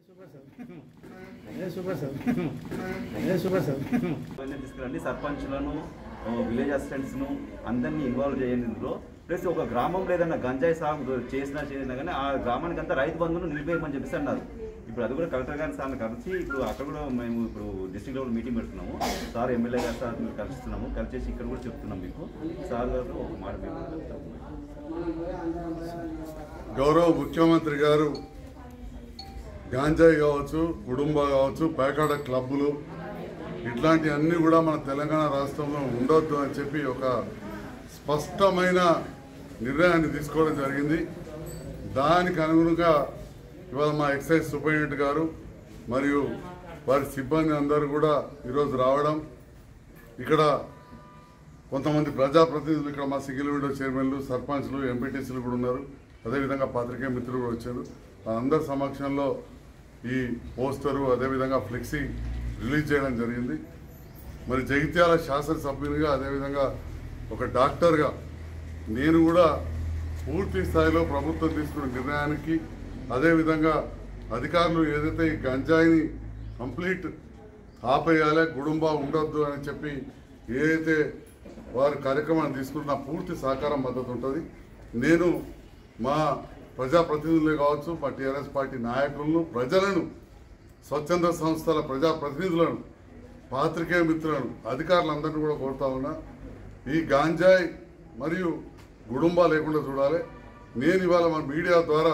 Super sir అదే super sir అదే super sir ఇవన్నీ తీసుకురండి సర్పంచ్లను ఆ, విలేజ్ అసిస్టెంట్స్ను అందరినీ ఇన్వాల్వ్ చేయండి ఇందులో ప్లస్ ఒక గ్రామంలో ఏదైనా గంజాయి సాగు చేసినా చేసినా కానీ ఆ గ్రామానికి అంతా రైతు బంధువులు నిలిపేయమని చెప్పేసి అన్నారు ఇప్పుడు అది కూడా కలెక్టర్ గారి సార్ని కలిసి ఇప్పుడు అక్కడ కూడా మేము ఇప్పుడు డిస్ట్రిక్ట్ లెవెల్ మీటింగ్ పెడుతున్నాము సార్ ఎమ్మెల్యే గారు సార్ మీరు కలుస్తున్నాము కలిసేసి ఇక్కడ కూడా చెప్తున్నాం మీకు సార్ గారు ఒక మాట మీకు కూడా చెప్తాము. గౌరవ ముఖ్యమంత్రి గారు గాంజాయి కావచ్చు కుటుంబ కావచ్చు పేకాడ క్లబ్బులు ఇట్లాంటివన్నీ కూడా మన తెలంగాణ రాష్ట్రంలో ఉండొద్దు అని చెప్పి ఒక స్పష్టమైన నిర్ణయాన్ని తీసుకోవడం జరిగింది దానికి అనుగుణంగా ఇవాళ మా ఎక్సైజ్ సూపరింటెండెంట్ గారు మరియు వారి సిబ్బంది అందరూ కూడా ఈరోజు రావడం ఇక్కడ కొంతమంది ప్రజాప్రతినిధులు ఇక్కడ మా సింగిల్ విండో చైర్మన్లు సర్పంచ్లు ఎంపీటీసీలు కూడా ఉన్నారు అదేవిధంగా పాత్రికేయ మిత్రులు కూడా వచ్చారు అందరి సమక్షంలో ఈ పోస్టరు అదేవిధంగా ఫ్లెక్సీ రిలీజ్ చేయడం జరిగింది మరి జగిత్యాల శాసనసభ్యునిగా అదేవిధంగా ఒక డాక్టర్గా నేను కూడా పూర్తి స్థాయిలో ప్రభుత్వం తీసుకున్న నిర్ణయానికి అదేవిధంగా అధికారులు ఏదైతే ఈ గంజాయిని కంప్లీట్ ఆపేయాలి గుడుంబ ఉండొద్దు అని చెప్పి ఏదైతే వారి కార్యక్రమాన్ని తీసుకుంటున్న పూర్తి సహకారం మద్దతు ఉంటుంది నేను మా ప్రజాప్రతినిధులే కావచ్చు మా టీఆర్ఎస్ పార్టీ నాయకులను ప్రజలను స్వచ్ఛంద సంస్థల ప్రజాప్రతినిధులను పాత్రికేయ మిత్రులను అధికారులందరినీ కూడా కోరుతా ఉన్నా ఈ గాంజాయి మరియు గుడుంబా లేకుండా చూడాలి నేను ఇవాళ మన మీడియా ద్వారా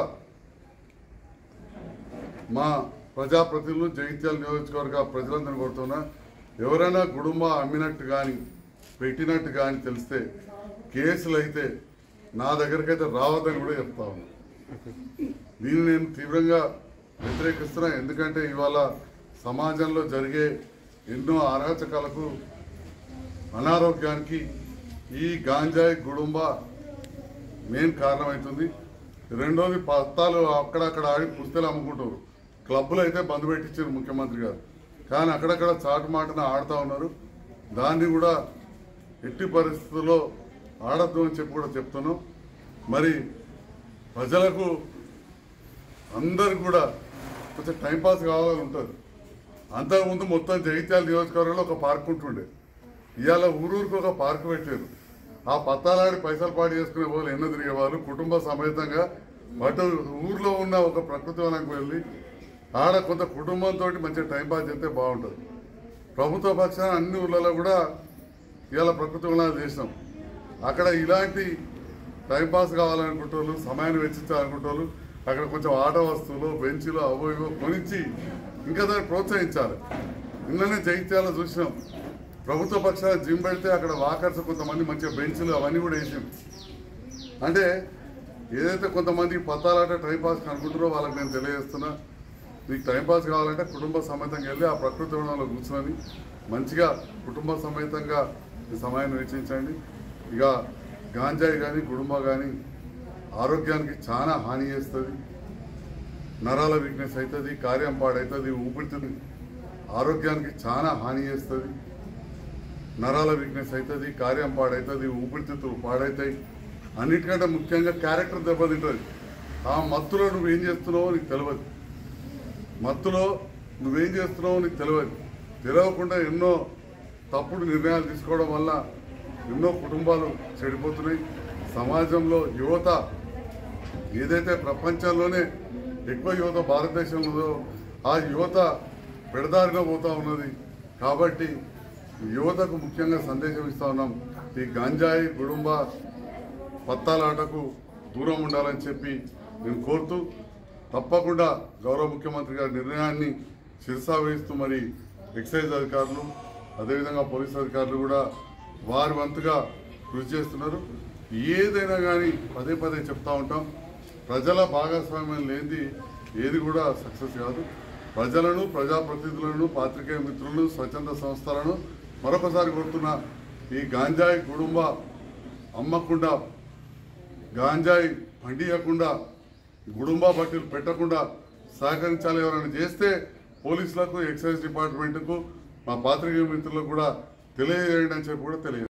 మా ప్రజాప్రతినిధులు జగిత్యాల నియోజకవర్గ ప్రజలందరినీ కోరుతున్నా ఎవరైనా గుడుంబ అమ్మినట్టు కానీ పెట్టినట్టు కానీ తెలిస్తే కేసులు అయితే నా దగ్గరికి అయితే రావద్దని కూడా చెప్తా ఉన్నా దీన్ని నేను తీవ్రంగా వ్యతిరేకిస్తున్నా ఎందుకంటే ఇవాళ సమాజంలో జరిగే ఎన్నో అరాచకాలకు అనారోగ్యానికి ఈ గాంజాయి గుడుంబ మెయిన్ కారణమవుతుంది రెండోది పత్తాలు అక్కడక్కడ ఆడి పుస్తలు అమ్ముకుంటారు క్లబ్బులు అయితే బంద్ పెట్టించారు ముఖ్యమంత్రి గారు కానీ అక్కడక్కడ చాటు మాటన ఆడుతూ ఉన్నారు దాన్ని కూడా ఎట్టి పరిస్థితుల్లో ఆడద్దు అని చెప్పి కూడా చెప్తున్నాం మరి ప్రజలకు అందరు కూడా కొంచెం టైంపాస్ కావాలని ఉంటుంది అంతకుముందు మొత్తం జగిత్యాల నియోజకవర్గంలో ఒక పార్క్ ఉంటుండే ఇవాళ ఊరూరికి ఒక పార్క్ పెట్టారు ఆ పత్తాలాడి పైసలు పాడు చేసుకునే వాళ్ళు ఎన్నో తిరిగేవాళ్ళు కుటుంబ సమేతంగా అటు ఊర్లో ఉన్న ఒక ప్రకృతి వనంకి వెళ్ళి ఆడ కొంత కుటుంబంతో మంచిగా టైం పాస్ చేస్తే బాగుంటుంది ప్రభుత్వ పక్షాన అన్ని ఊర్లలో కూడా ఇవాళ ప్రకృతి వనాలు చేసినాం అక్కడ ఇలాంటి టైం పాస్ కావాలనుకుంటారు సమయాన్ని వెచ్చించాలనుకుంటారు అక్కడ కొంచెం ఆట వస్తువులు బెంచీలు అవో ఇవో కొనిచ్చి ఇంకా దాన్ని ప్రోత్సహించాలి నిన్ననే జగిత్యాల చూసినాం ప్రభుత్వ పక్షాన జిమ్ పెడితే అక్కడ వాకర్స్ కొంతమంది మంచిగా బెంచ్లు అవన్నీ కూడా వేసాం అంటే ఏదైతే కొంతమంది పత్తాలాట టైం పాస్ అనుకుంటారో వాళ్ళకి నేను తెలియజేస్తున్నా మీకు టైం పాస్ కావాలంటే కుటుంబ సమేతంగా వెళ్ళి ఆ ప్రకృతి వనంలో కూర్చొని మంచిగా కుటుంబ సమేతంగా ఈ సమయాన్ని వెచ్చించండి ఇక గాంజాయి కానీ గుడుంబ కానీ ఆరోగ్యానికి చాలా హాని చేస్తుంది నరాల వీక్నెస్ అవుతుంది కార్యం పాడవుతుంది ఊపిరితిత్తు ఆరోగ్యానికి చాలా హాని చేస్తుంది నరాల వీక్నెస్ అవుతుంది కార్యం పాడవుతుంది ఊపిరితిత్తులు పాడవుతాయి అన్నిటికంటే ముఖ్యంగా క్యారెక్టర్ దెబ్బతింటుంది ఆ మత్తులో నువ్వేం చేస్తున్నావో నీకు తెలియదు మత్తులో నువ్వేం చేస్తున్నావో నీకు తెలియదు తెలియకుండా ఎన్నో తప్పుడు నిర్ణయాలు తీసుకోవడం వల్ల ఎన్నో కుటుంబాలు చెడిపోతున్నాయి సమాజంలో యువత ఏదైతే ప్రపంచంలోనే ఎక్కువ యువత భారతదేశంలో ఉందో ఆ యువత పెడదారిన పోతా ఉన్నది కాబట్టి యువతకు ముఖ్యంగా సందేశం ఇస్తా ఉన్నాం ఈ గంజాయి గుడుంబ పత్తాలాటకు దూరం ఉండాలని చెప్పి నేను కోరుతూ తప్పకుండా గౌరవ ముఖ్యమంత్రి గారి నిర్ణయాన్ని శిరసా వేస్తూ మరి ఎక్సైజ్ అధికారులు అదేవిధంగా పోలీస్ అధికారులు కూడా వారి వంతుగా కృషి చేస్తున్నారు ఏదైనా కానీ పదే పదే చెప్తా ఉంటాం ప్రజల భాగస్వామ్యం లేనిది ఏది కూడా సక్సెస్ కాదు ప్రజలను ప్రజాప్రతినిధులను పాత్రికేయ మిత్రులను స్వచ్ఛంద సంస్థలను మరొకసారి కోరుతున్నా ఈ గాంజాయి కుటుంబ అమ్మకుండా గాంజాయి పండియకుండా గుడుంబా బట్టలు పెట్టకుండా సహకరించాలి ఎవరైనా చేస్తే పోలీసులకు ఎక్సైజ్ డిపార్ట్మెంట్కు మా పాత్రికేయ మిత్రులకు కూడా తెలియజేయండి అని చెప్పి కూడా తెలియదు